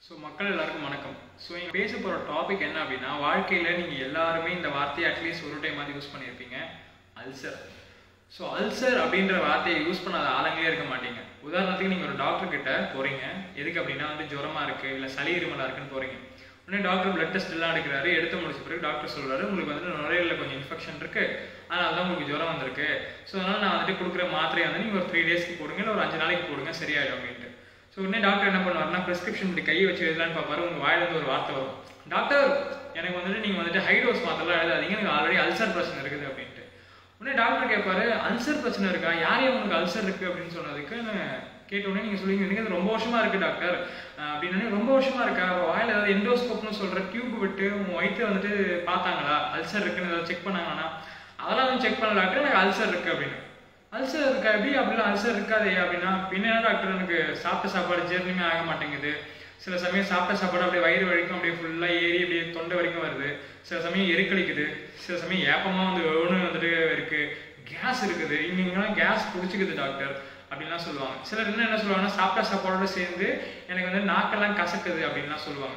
so மக்கள் எல்லாருக்கும் வணக்கம் ஸோ இங்கே பேச போகிற டாபிக் என்ன அப்படின்னா வாழ்க்கையில் நீங்கள் எல்லாருமே இந்த வார்த்தையை அட்லீஸ்ட் ஒரு டைம் மாதிரி யூஸ் பண்ணியிருப்பீங்க அல்சர் ஸோ அல்சர் அப்படின்ற வார்த்தையை யூஸ் பண்ணாத ஆளுங்களே இருக்க மாட்டீங்க உதாரணத்துக்கு நீங்கள் ஒரு டாக்டர் கிட்ட போகிறீங்க எதுக்கு அப்படின்னா வந்து ஜுரமா இருக்குது இல்லை சளி இருமலா இருக்குன்னு போகிறீங்க உடனே டாக்டர் பிளட் டெஸ்ட் எல்லாம் எடுக்கிறாரு எடுத்து முடிச்ச பிறகு டாக்டர் சொல்றாரு உங்களுக்கு வந்துட்டு நுரையீரலில் கொஞ்சம் இன்ஃபெக்ஷன் இருக்கு அதனால தான் உங்களுக்கு ஜுரம் வந்திருக்கு ஸோ அதனால நான் வந்துட்டு கொடுக்குற மாத்திரையை வந்து நீங்கள் ஒரு த்ரீ டேஸ்க்கு போடுங்க இல்லை ஒரு அஞ்சு நாளைக்கு போடுங்க சரியாயிடும் அப்படின்ட்டு ஸோ உடனே டாக்டர் என்ன பண்ணுவாருன்னா ப்ரெஸ்கிரிப்ஷன் இப்படி கையை வச்சு எழுதலான்னு பார்ப்பாரு உங்க வாயிலிருந்து ஒரு வார்த்தை வரும் டாக்டர் எனக்கு வந்துட்டு நீங்கள் வந்துட்டு ஹை டோஸ் மாத்திரலாம் எழுதாதீங்க எனக்கு ஆல்ரெடி அல்சர் பிரச்சனை இருக்குது அப்படின்ட்டு உடனே டாக்டர் கேட்பாரு அல்சர் பிரச்சனை இருக்கா யார் யார் உங்களுக்கு அல்சர் இருக்கு அப்படின்னு சொன்னதுக்கு நான் கேட்ட உடனே நீங்க சொல்லுவீங்க எனக்கு அது ரொம்ப வருஷமா இருக்கு டாக்டர் அஹ் அப்படின்னு ரொம்ப வருஷமா இருக்கா வாயில ஏதாவது எண்டோஸ்கோப்னு சொல்ற டியூப் விட்டு உங்க வயிற்று வந்துட்டு பார்த்தாங்களா அல்சர் இருக்குன்னு ஏதாவது செக் பண்ணாங்கன்னா அதெல்லாம் வந்து செக் பண்ணல டாக்டர் எனக்கு அல்சர் இருக்கு அப்படின்னு அல்சர் இருக்கா எப்படி அப்படிலாம் அல்சர் இருக்காதே அப்படின்னா பின்ன என்ன டாக்டர் எனக்கு சாப்பிட்ட சாப்பாடு ஜீரணமே ஆக மாட்டேங்குது சில சமயம் சாப்பிட்ட சாப்பாடு அப்படியே வயிறு வரைக்கும் அப்படியே ஃபுல்லாக ஏறி அப்படியே தொண்டை வரைக்கும் வருது சில சமயம் எரிக்கழிக்குது சில சமயம் ஏப்பமாக வந்து ஒன்று வந்துட்டு இருக்கு கேஸ் இருக்குது இங்கெல்லாம் கேஸ் பிடிச்சிக்குது டாக்டர் அப்படின்லாம் சொல்லுவாங்க சிலர் என்ன என்ன சொல்லுவாங்கன்னா சாப்பிட்ட சாப்பாடோட சேர்ந்து எனக்கு வந்து நாக்கெல்லாம் கசக்குது அப்படின்லாம் சொல்லுவாங்க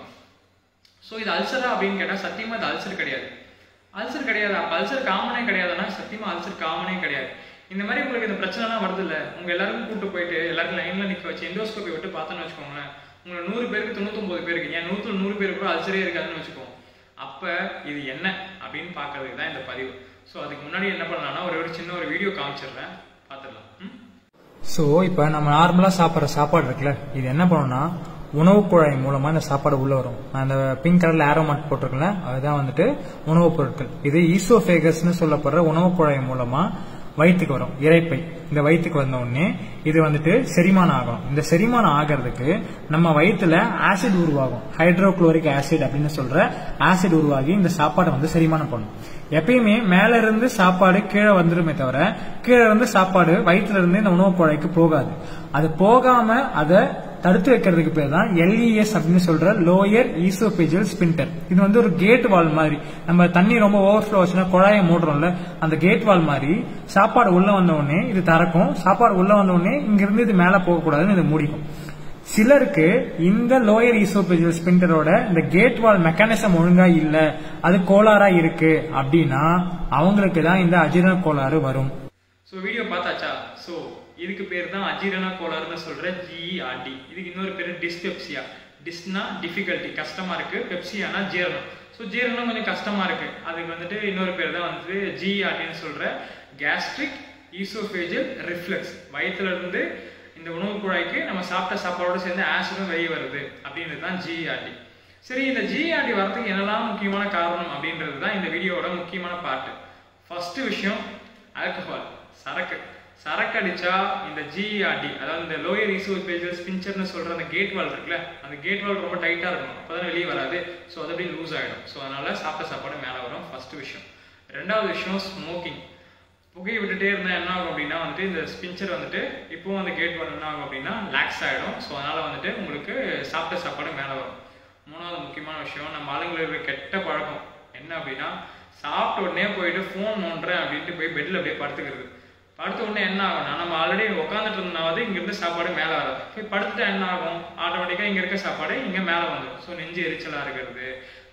ஸோ இது அல்சரா அப்படின்னு கேட்டால் சத்தியமாக இது அல்சர் கிடையாது அல்சர் கிடையாது அப்போ அல்சர் காமனே கிடையாதுன்னா சத்தியமாக அல்சர் காமனே கிடையாது இந்த மாதிரி உங்களுக்கு இந்த பிரச்சனைலாம் வருது இல்லை உங்க எல்லாருக்கும் கூட்டு போயிட்டு எல்லாருக்கும் லைன்ல நிக்க வச்சு எண்டோஸ்கோப்பி விட்டு பார்த்தோன்னு வச்சுக்கோங்களேன் உங்களை நூறு பேருக்கு தொண்ணூத்தொன்பது பேருக்கு ஏன் நூத்துல நூறு பேருக்கு கூட அல்சரே இருக்காதுன்னு வச்சுக்கோங்க அப்ப இது என்ன அப்படின்னு பார்க்கறதுக்கு தான் இந்த பதிவு ஸோ அதுக்கு முன்னாடி என்ன பண்ணலாம்னா ஒரு ஒரு சின்ன ஒரு வீடியோ காமிச்சிடுறேன் பார்த்துடலாம் ம் ஸோ இப்போ நம்ம நார்மலாக சாப்பிட்ற சாப்பாடு இருக்குல்ல இது என்ன பண்ணணும்னா உணவு குழாய் மூலமா இந்த சாப்பாடு உள்ள வரும் நான் அந்த பிங்க் கலர்ல ஆரோ மார்க் போட்டிருக்கேன்ல அதுதான் வந்துட்டு உணவுப் பொருட்கள் இது ஈசோஃபேகஸ்னு சொல்லப்படுற உணவு குழாய் மூலமா வயிற்றுக்கு வரும் இறைப்பை இந்த வயிற்றுக்கு வந்த உடனே இது வந்துட்டு செரிமானம் ஆகும் இந்த செரிமானம் ஆகிறதுக்கு நம்ம வயிற்றுல ஆசிட் உருவாகும் ஹைட்ரோகுளோரிக் ஆசிட் அப்படின்னு சொல்ற ஆசிட் உருவாகி இந்த சாப்பாடை வந்து செரிமானம் பண்ணும் எப்பயுமே மேல இருந்து சாப்பாடு கீழே வந்துருமே தவிர கீழே இருந்து சாப்பாடு வயிற்றுல இருந்து இந்த உணவு குழாய்க்கு போகாது அது போகாம அதை தடுத்து வைக்கிறதுக்கு பேர் தான் எல்இஎஸ் அப்படின்னு சொல்ற லோயர் ஈசோபேஜியல் ஸ்பின்டர் இது வந்து ஒரு கேட் வால் மாதிரி நம்ம தண்ணி ரொம்ப ஓவர்ஃப்ளோ ஆச்சுன்னா குழாயை மூடுறோம்ல அந்த கேட் வால் மாதிரி சாப்பாடு உள்ள வந்த உடனே இது திறக்கும் சாப்பாடு உள்ள வந்த உடனே இங்க இருந்து இது மேல போகக்கூடாதுன்னு இது மூடிக்கும் சிலருக்கு இந்த லோயர் ஈசோபேஜியல் ஸ்பின்டரோட இந்த கேட் வால் மெக்கானிசம் ஒழுங்கா இல்ல அது கோளாறா இருக்கு அப்படின்னா அவங்களுக்கு தான் இந்த அஜீரண கோளாறு வரும் ஸோ வீடியோ பார்த்தாச்சா ஸோ இதுக்கு பேர் தான் அஜீரண கோளாறுன்னு சொல்ற ஜிஇஆர்டி இதுக்கு இன்னொரு பேர் டிஸ்பெப்சியா டிஸ்னா டிஃபிகல்ட்டி கஷ்டமா இருக்கு பெப்சியானா ஜீரணம் ஸோ ஜீரணம் கொஞ்சம் கஷ்டமா இருக்கு அதுக்கு வந்துட்டு இன்னொரு பேர் தான் வந்துட்டு ஜிஇஆர்டின்னு சொல்ற கேஸ்ட்ரிக் ஈசோஃபேஜியல் ரிஃப்ளெக்ஸ் வயிற்றுல இருந்து இந்த உணவு குழாய்க்கு நம்ம சாப்பிட்ட சாப்பாடோட சேர்ந்து ஆசிடும் வெளியே வருது அப்படின்றது தான் ஜிஇஆர்டி சரி இந்த ஜிஆர்டி வரதுக்கு என்னெல்லாம் முக்கியமான காரணம் அப்படின்றது தான் இந்த வீடியோவோட முக்கியமான பார்ட்டு ஃபர்ஸ்ட் விஷயம் ஆல்கஹால் சரக்கு சரக்கு அடிச்சா இந்த ஜிஆர்டி அதாவது இந்த லோயர் ஈசோபேஜியல் ஸ்பின்ச்சர்னு சொல்ற அந்த கேட் வால் இருக்குல்ல அந்த கேட் வால் ரொம்ப டைட்டா இருக்கணும் அப்பதான் வெளியே வராது ஸோ அது அப்படியே லூஸ் ஆயிடும் ஸோ அதனால சாப்பிட்ட சாப்பாடு மேலே வரும் ஃபர்ஸ்ட் விஷயம் ரெண்டாவது விஷயம் ஸ்மோக்கிங் புகையை விட்டுட்டே இருந்தால் என்ன ஆகும் அப்படின்னா வந்துட்டு இந்த ஸ்பின்ச்சர் வந்துட்டு இப்போவும் அந்த கேட் வால் என்ன ஆகும் அப்படின்னா லாக்ஸ் ஆகிடும் ஸோ அதனால வந்துட்டு உங்களுக்கு சாப்பிட்ட சாப்பாடு மேலே வரும் மூணாவது முக்கியமான விஷயம் நம்ம ஆளுங்களுக்கு கெட்ட பழக்கம் என்ன அப்படின்னா சாப்பிட்ட உடனே போயிட்டு ஃபோன் நோண்டுறேன் அப்படின்ட்டு போய் பெட்டில் அப்படியே படுத்துக்கிறது படுத்த உடனே என்ன ஆகும்னா நம்ம ஆல்ரெடி உட்காந்துட்டு இருந்தாவது இங்கிருந்து சாப்பாடு மேலே வராது போய் படுத்துட்டா என்ன ஆகும் ஆட்டோமேட்டிக்காக இங்கே இருக்க சாப்பாடு இங்கே மேலே வந்துடும் ஸோ நெஞ்சு எரிச்சலாக இருக்கிறது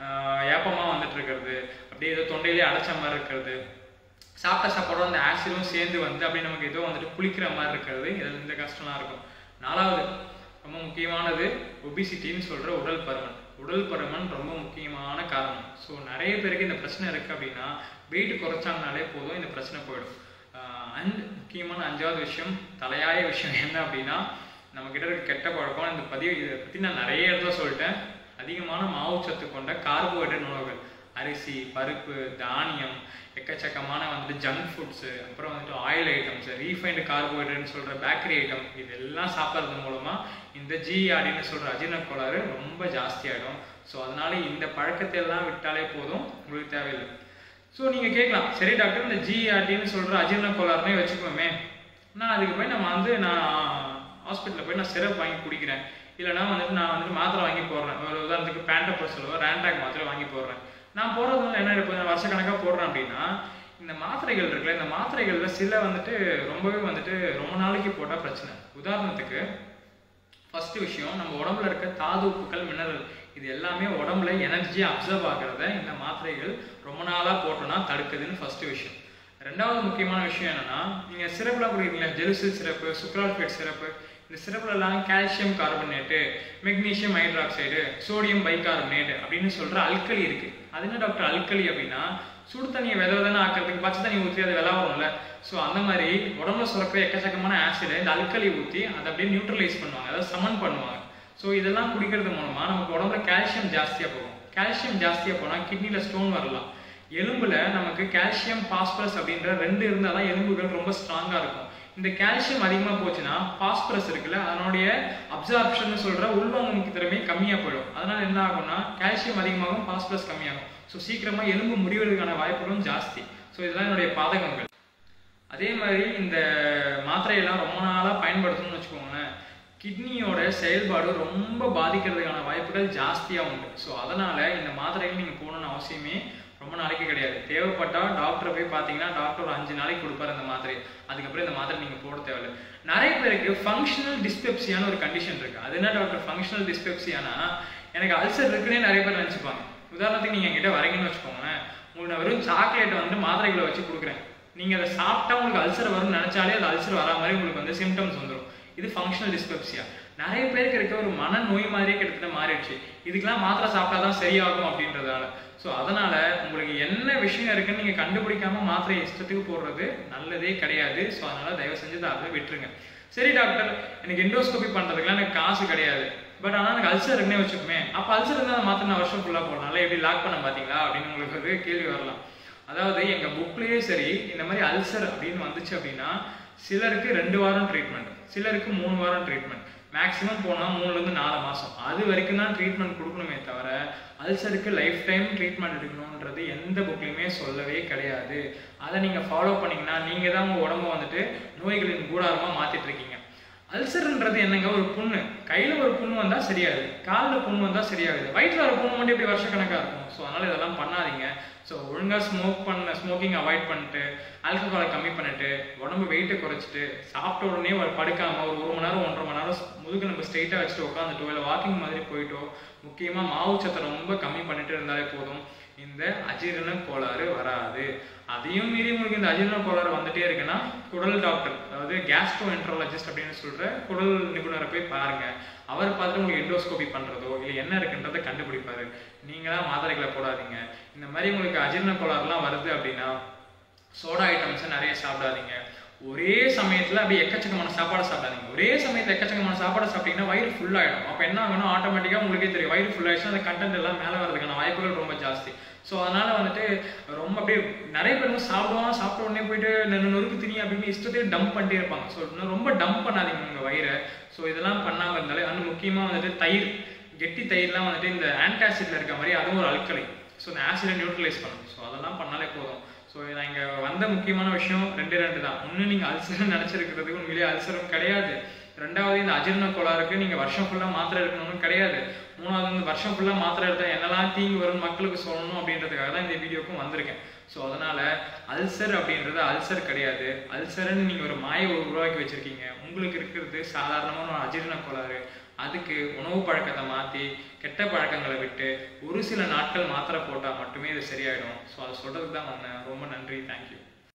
ஏப்பமாக வந்துட்டு இருக்கிறது அப்படியே ஏதோ தொண்டையிலே அடைச்ச மாதிரி இருக்கிறது சாப்பிட்ட சாப்பாடோட அந்த ஆசிடும் சேர்ந்து வந்து அப்படியே நமக்கு ஏதோ வந்துட்டு புளிக்கிற மாதிரி இருக்கிறது இதில் இந்த கஷ்டம்லாம் இருக்கும் நாலாவது ரொம்ப முக்கியமானது ஒபிசிட்டின்னு சொல்ற உடல் பருமன் உடல் பருமன் ரொம்ப முக்கியமான காரணம் ஸோ நிறைய பேருக்கு இந்த பிரச்சனை இருக்கு அப்படின்னா வெயிட் குறைச்சாங்கனாலே போதும் இந்த பிரச்சனை போயிடும் அண்ட் முக்கியமான அஞ்சாவது விஷயம் தலையாய விஷயம் என்ன அப்படின்னா நம்ம கிட்ட இருக்க கெட்ட பழக்கம் இந்த பதிவு இதை பற்றி நான் நிறைய இடத்துல சொல்லிட்டேன் அதிகமான மாவுச்சத்து கொண்ட கார்போஹைட்ரேட் உணவுகள் அரிசி பருப்பு தானியம் எக்கச்சக்கமான வந்துட்டு ஜங்க் ஃபுட்ஸு அப்புறம் வந்துட்டு ஆயில் ஐட்டம்ஸ் ரீஃபைண்டு கார்போஹைட்ரேட்னு சொல்கிற பேக்கரி ஐட்டம் இதெல்லாம் சாப்பிட்றது மூலமாக இந்த ஜிஆர்டின்னு சொல்கிற அஜீரண கோளாறு ரொம்ப ஜாஸ்தியாகிடும் ஸோ அதனால இந்த பழக்கத்தை எல்லாம் விட்டாலே போதும் உங்களுக்கு தேவையில்லை ஸோ நீங்கள் கேட்கலாம் சரி டாக்டர் இந்த ஜிஆர்டின்னு சொல்கிற அஜீரண கோளாறுனே வச்சுக்கோமே நான் அதுக்கு போய் நம்ம வந்து நான் ஹாஸ்பிட்டலில் போய் நான் சிரப் வாங்கி குடிக்கிறேன் இல்லைனா வந்துட்டு நான் வந்துட்டு மாத்திரை வாங்கி போடுறேன் ஒரு உதாரணத்துக்கு பேண்டப்பர் சொல்லுவோ ரேண்டாக் மாத்திரை வாங்கி போடுறேன் நான் போடுறதுனால என்ன இப்போ வருஷக்கணக்காக போடுறேன் அப்படின்னா இந்த மாத்திரைகள் இருக்குல்ல இந்த மாத்திரைகளில் சில வந்துட்டு ரொம்பவே வந்துட்டு ரொம்ப நாளைக்கு போட்டால் பிரச்சனை உதாரணத்துக்கு ஃபர்ஸ்ட் விஷயம் நம்ம உடம்புல இருக்க தாது உப்புக்கள் மினரல் இது எல்லாமே உடம்புல எனர்ஜியை அப்சர்வ் ஆகிறத இந்த மாத்திரைகள் ரொம்ப நாளாக போட்டோம்னா தடுக்குதுன்னு ஃபர்ஸ்ட் விஷயம் ரெண்டாவது முக்கியமான விஷயம் என்னன்னா நீங்க சிறப்புலாம் குடிக்கிறீங்களா ஜெலுசில் சிறப்பு சுக்ரால்பேட் சிறப்பு இந்த சிறப்புல எல்லாம் calcium carbonate magnesium hydroxide sodium bicarbonate அப்படின்னு சொல்ற அல்கலி இருக்கு அது என்ன டாக்டர் அல்கலி அப்படின்னா சுடு தண்ணியை வித விதன்னு ஆக்கிறதுக்கு பச்சை தண்ணி ஊற்றி அது வில வரும்ல ஸோ அந்த மாதிரி உடம்புல சுரக்கிற எக்கச்சக்கமான ஆசிடை இந்த அல்கலி ஊற்றி அதை அப்படியே நியூட்ரலைஸ் பண்ணுவாங்க அதாவது சமன் பண்ணுவாங்க ஸோ இதெல்லாம் குடிக்கிறது மூலமா நமக்கு உடம்புல கால்சியம் ஜாஸ்தியாக போகும் கால்சியம் ஜாஸ்தியாக போனால் கிட்னியில் ஸ்டோன் வரலாம் எலும்புல நமக்கு கால்சியம் பாஸ்பரஸ் அப்படின்ற ரெண்டு இருந்தால் தான் எலும்புகள் ரொம்ப ஸ்ட்ராங்காக இருக்கும் இந்த கால்சியம் அதிகமாக போச்சுன்னா பாஸ்பரஸ் இருக்குல்ல அதனுடைய அப்சார்ப்ஷன் சொல்ற உள்வாங்கும் திறமை கம்மியாக போயிடும் அதனால என்ன ஆகும்னா கால்சியம் அதிகமாகும் பாஸ்பரஸ் கம்மியாகும் ஸோ சீக்கிரமா எலும்பு முடிவதற்கான வாய்ப்புகளும் ஜாஸ்தி ஸோ இதெல்லாம் என்னுடைய பாதகங்கள் அதே மாதிரி இந்த மாத்திரையெல்லாம் ரொம்ப நாளாக பயன்படுத்தணும்னு வச்சுக்கோங்களேன் கிட்னியோட செயல்பாடு ரொம்ப பாதிக்கிறதுக்கான வாய்ப்புகள் ஜாஸ்தியாக உண்டு ஸோ அதனால இந்த மாத்திரைகள் நீங்கள் போகணும்னு அவசியமே ரொம்ப நாளைக்கு கிடையாது தேவைப்பட்டா டாக்டரை போய் பார்த்தீங்கன்னா டாக்டர் ஒரு அஞ்சு நாளைக்கு கொடுப்பாரு இந்த மாத்திரை அதுக்கப்புறம் இந்த மாத்திரை நீங்கள் போட தேவையில்லை நிறைய பேருக்கு ஃபங்க்ஷனல் டிஸ்பெப்சியான ஒரு கண்டிஷன் இருக்கு அது என்ன டாக்டர் ஃபங்க்ஷனல் டிஸ்பெப்சியானா எனக்கு அல்சர் இருக்குன்னே நிறைய பேர் நினச்சிப்பாங்க உதாரணத்துக்கு நீங்கள் என்கிட்ட வரீங்கன்னு வச்சுக்கோங்களேன் உங்களுக்கு நான் வெறும் சாக்லேட் வந்து மாத்திரைகளை வச்சு கொடுக்குறேன் நீங்கள் அதை சாப்பிட்டா உங்களுக்கு அல்சர் வரும்னு நினச்சாலே அது அல்சர் வரா மாதிரி உங்களுக்கு வந்து சிம்டம்ஸ் வந்துடும் இது ஃபங்க்ஷனல் டிஸ்பெப்சியா நிறைய பேருக்கு இருக்க ஒரு மனநோய் மாதிரியே கிட்டத்தட்ட மாறிடுச்சு இதுக்கெல்லாம் மாத்திரை சாப்பிட்டா தான் சரியாகும் அப்படின்றதால ஸோ அதனால உங்களுக்கு என்ன விஷயம் இருக்குன்னு நீங்கள் கண்டுபிடிக்காம மாத்திரை இஷ்டத்துக்கு போடுறது நல்லதே கிடையாது ஸோ அதனால தயவு செஞ்சு அதை விட்டுருங்க சரி டாக்டர் எனக்கு எண்டோஸ்கோபி பண்ணுறதுக்குலாம் எனக்கு காசு கிடையாது பட் ஆனால் எனக்கு அல்சர் இருக்குன்னே வச்சுக்குமே அப்போ அல்சர் இருந்தால் மாத்திரை நான் வருஷம் ஃபுல்லாக போடலாம் எப்படி லாக் பண்ண பார்த்தீங்களா அப்படின்னு உங்களுக்கு ஒரு கேள்வி வரலாம் அதாவது எங்கள் புக்லேயே சரி இந்த மாதிரி அல்சர் அப்படின்னு வந்துச்சு அப்படின்னா சிலருக்கு ரெண்டு வாரம் ட்ரீட்மெண்ட் சிலருக்கு மூணு வாரம் ட்ரீட்மெண்ட் மேக்ஸிமம் போனால் மூணுலேருந்து நாலு மாதம் அது வரைக்கும் தான் ட்ரீட்மெண்ட் கொடுக்கணுமே தவிர அல்சருக்கு லைஃப் டைம் ட்ரீட்மெண்ட் எடுக்கணுன்றது எந்த புக்லையுமே சொல்லவே கிடையாது அதை நீங்கள் ஃபாலோ பண்ணீங்கன்னா நீங்கள் தான் உங்கள் உடம்ப வந்துட்டு நோய்களின் கூடாரமாக மாற்றிட்டு இருக்கீங்க அல்சர்ன்றது என்னங்க ஒரு புண்ணு கையில ஒரு புண்ணு வந்தா சரியாகுது காலில் புண்ணு வந்தா சரியாகுது வயிற்றுல ஒரு புண்ணு மட்டும் இப்படி வருஷக்கணக்காக இருக்கும் ஸோ அதனால இதெல்லாம் பண்ணாதீங்க ஸோ ஒழுங்கா ஸ்மோக் பண்ண ஸ்மோக்கிங் அவாய்ட் பண்ணிட்டு ஆல்கஹாலை கம்மி பண்ணிட்டு உடம்பு வெயிட்டை குறைச்சிட்டு சாப்பிட்ட உடனே ஒரு படுக்காம ஒரு ஒரு மணி நேரம் ஒன்றரை மணி நேரம் முதுகு நம்ம ஸ்ட்ரெயிட்டாக வச்சுட்டு உட்காந்துட்டோ இல்லை வாக்கிங் மாதிரி போயிட்டோ முக்கியமா மாவுச்சத்தை ரொம்ப கம்மி பண்ணிட்டு இருந்தாலே போதும் இந்த அஜீரண கோளாறு வராது அதையும் மீறி உங்களுக்கு இந்த அஜீரண கோளாறு வந்துட்டே இருக்குன்னா குடல் டாக்டர் அதாவது கேஸ்ட்ரோ என்ட்ரோலஜிஸ்ட் அப்படின்னு சொல்ற குடல் நிபுணரை போய் பாருங்க அவர் பார்த்து உங்களுக்கு எண்டோஸ்கோபி பண்றதோ இல்லை என்ன இருக்குன்றதை கண்டுபிடிப்பாரு நீங்களா மாத்திரைகளை போடாதீங்க இந்த மாதிரி உங்களுக்கு அஜீரண கோளாறுலாம் வருது அப்படின்னா சோடா ஐட்டம்ஸ் நிறைய சாப்பிடாதீங்க ஒரே சமயத்துல அப்படியே எக்கச்சக்கமான சாப்பாடு சாப்பிடாதீங்க ஒரே சமயத்துல எக்கச்சக்கமான சாப்பாடு சாப்பிட்டீங்கன்னா வயிறு ஃபுல் ஆயிடும் அப்ப என்ன ஆகணும் ஆட்டோமேட்டிக்கா உங்களுக்கே தெரியும் வயிறு ஃபுல் ஆயிடுச்சுன்னா அந்த கண்டென்ட் எல்லாம் மேல வரதுக்கான வாய்ப்புகள் ரொம்ப ஜாஸ்தி ஸோ அதனால வந்துட்டு ரொம்ப அப்படியே நிறைய பேர் வந்து சாப்பிடுவாங்க சாப்பிட்ட உடனே போயிட்டு நெ- நொறுக்கு திணி அப்படின்னு இஷ்டத்தையும் டம்ப் பண்ணிட்டே இருப்பாங்க ஸோ ரொம்ப டம்ப் பண்ணாதீங்க உங்க வயிறை ஸோ இதெல்லாம் பண்ணாம இருந்தாலே அது முக்கியமா வந்துட்டு தயிர் கெட்டி தயிர்லாம் வந்துட்டு இந்த ஆன்டாசிட்ல இருக்க மாதிரி அதுவும் ஒரு அல்கலை ஸோ இந்த ஆசிடை நியூட்ரலைஸ் பண்ணும் ஸோ அதெல்லாம் பண்ணாலே போதும் ஸோ நான் இங்கே வந்த முக்கியமான விஷயம் ரெண்டு ரெண்டு தான் ஒன்று நீங்கள் அல்சர் நினச்சிருக்கிறது உண்மையிலேயே அல்சரும் கிடையாது ரெண்டாவது இந்த அஜீரண கோளாறுக்கு நீங்கள் வருஷம் ஃபுல்லாக மாத்திரை எடுக்கணும்னு கிடையாது மூணாவது வந்து வருஷம் ஃபுல்லாக மாத்திரை எடுத்தால் என்னெல்லாம் தீங்கு வரும்னு மக்களுக்கு சொல்லணும் அப்படின்றதுக்காக தான் இந்த வீடியோக்கும் வந்திருக்கேன் ஸோ அதனால அல்சர் அப்படின்றது அல்சர் கிடையாது அல்சர்னு நீங்கள் ஒரு மாயை உருவாக்கி வச்சிருக்கீங்க உங்களுக்கு இருக்கிறது சாதாரணமான ஒரு அஜீரண கோளாறு அதுக்கு உணவு பழக்கத்தை மாற்றி கெட்ட பழக்கங்களை விட்டு ஒரு சில நாட்கள் மாத்திரை போட்டால் மட்டுமே இது சரியாயிடும் ஸோ அதை சொல்றதுக்கு தான் வந்தேன் ரொம்ப நன்றி தேங்க்யூ